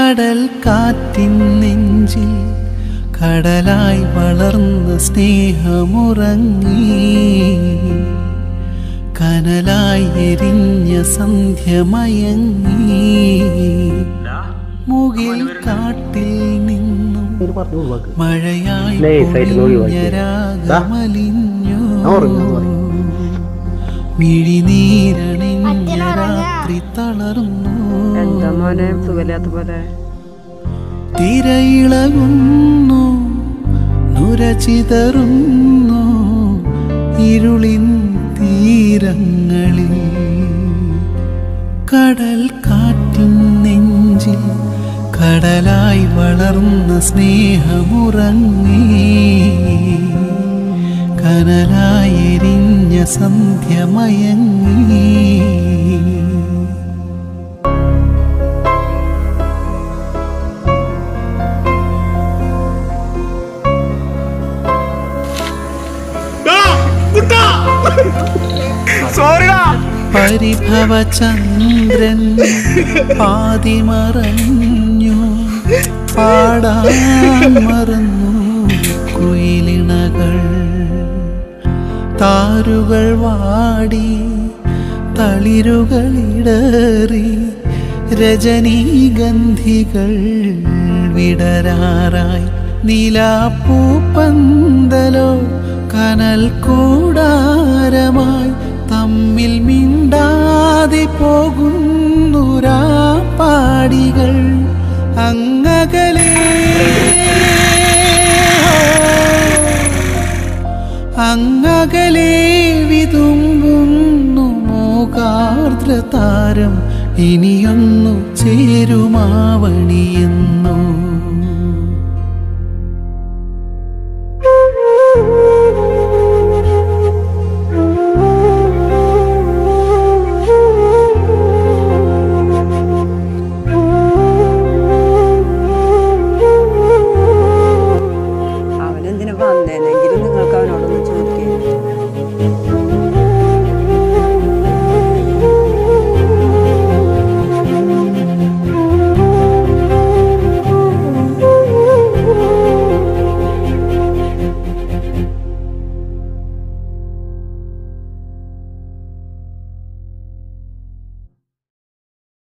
കടൽ കാറ്റിൻ നെഞ്ചിൽ കടലായി വളർന്ന സ്നേഹമുറങ്ങി കനലായി എരിഞ്ഞ സന്ധ്യമയങ്ങി മുകിൽ കാട്ടിൽ നിന്നും ഒരു പറഞ്ഞു ഒഴിവാക്ക് മഴയായി Nice ആയിട്ട് നോക്കി വായിക്ക്. രാഗമലിഞ്ഞു ഞാൻ ഉറങ്ങാന്ന് പറയും. മിഴിനീരണിഞ്ഞ രാത്രി തളർന്നു എന്താ മോനെ സുഖമില്ലാത്ത പോലെ തിരയിളകുന്നു നുരചിതറുന്നു ഇരുളിൻ തീരങ്ങളിൽ കടൽ കാറ്റിൻ നെഞ്ചിൽ കടലായി വളർന്ന സ്നേഹമുറങ്ങി കനലായി എരിഞ്ഞ സന്ധ്യമയങ്ങി പരിഭവചന്ദ്രൻ പാതിമറഞ്ഞു പാടാൻ മറന്നു കുയിലിണകൾ താരുകൾ വാടി തളിരുകളിടറി രജനീഗന്ധികൾ വിടരാറായി നീലാപ്പൂപ്പന്തലോ കനൽ കൂടാരമായി തമ്മിൽ മിണ്ടാതെ പോകുന്നുരാ പാടികൾ അങ്ങകലേ അങ്ങകലെ വിതുമ്പുന്നു മോകാർദ്രതാരം ഇനിയൊന്നു ചേരുമാവണിയെന്നോ